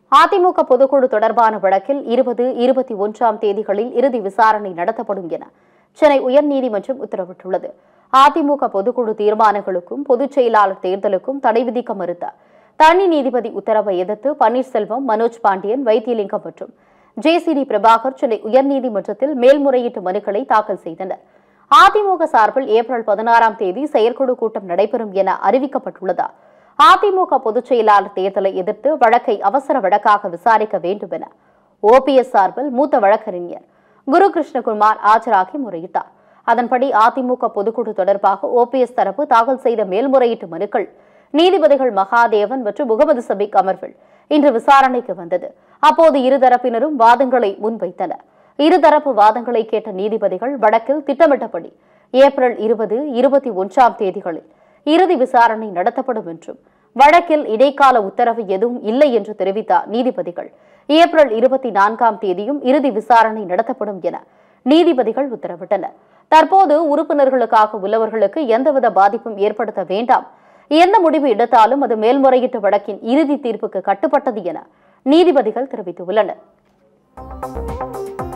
அதிமுக பொதுக்குழு தொடர்பான வழக்கில் இருபது இருபத்தி ஒன்றாம் தேதிகளில் இறுதி விசாரணை நடத்தப்படும் என சென்னை உயர்நீதிமன்றம் உத்தரவிட்டுள்ளது அதிமுக பொதுக்குழு தீர்மானங்களுக்கும் பொதுச் செயலாளர் தேர்தலுக்கும் தடை விதிக்க மறுத்த தனி நீதிபதி உத்தரவை எதிர்த்து பன்னீர்செல்வம் மனோஜ் பாண்டியன் வைத்தியலிங்கம் மற்றும் ஜேசிடி பிரபாகர் சென்னை உயர்நீதிமன்றத்தில் மேல்முறையீட்டு மனுக்களை தாக்கல் செய்தனர் அதிமுக சார்பில் ஏப்ரல் பதினாறாம் தேதி செயற்குழு கூட்டம் நடைபெறும் என அறிவிக்கப்பட்டுள்ளதா அதிமுக பொதுச் செயலாளர் தேர்தலை எதிர்த்து வழக்கை அவசர வழக்காக விசாரிக்க வேண்டும் என ஓபிஎஸ் சார்பில் மூத்த வழக்கறிஞர் குரு கிருஷ்ணகுமார் ஆஜராகி முறையிட்டார் அதன்படி அதிமுக பொதுக்குழு தொடர்பாக ஓபிஎஸ் தரப்பு தாக்கல் செய்த மேல்முறையீட்டு மனுக்கள் நீதிபதிகள் மகாதேவன் மற்றும் முகமது சபிக் அமர்வில் இன்று விசாரணைக்கு வந்தது அப்போது இருதரப்பினரும் வாதங்களை முன்வைத்தனர் இருதரப்பு வாதங்களை கேட்ட நீதிபதிகள் வழக்கில் திட்டமிட்டபடி ஏப்ரல் இருபது இருபத்தி ஒன்றாம் தேதிகளில் இறுதி விசாரணை நடத்தப்படும் என்றும் வழக்கில் இடைக்கால உத்தரவு எதுவும் இல்லை என்று தெரிவித்த நீதிபதிகள் ஏப்ரல் இருபத்தி நான்காம் தேதியும் இறுதி விசாரணை நடத்தப்படும் என நீதிபதிகள் உத்தரவிட்டனர் தற்போது உறுப்பினர்களுக்காக உள்ளவர்களுக்கு எந்தவித பாதிப்பும் ஏற்படுத்த வேண்டாம் எந்த முடிவு எடுத்தாலும் அது மேல்முறையீட்டு வழக்கின் இறுதி தீர்ப்புக்கு கட்டுப்பட்டது என நீதிபதிகள் தெரிவித்துள்ளனர்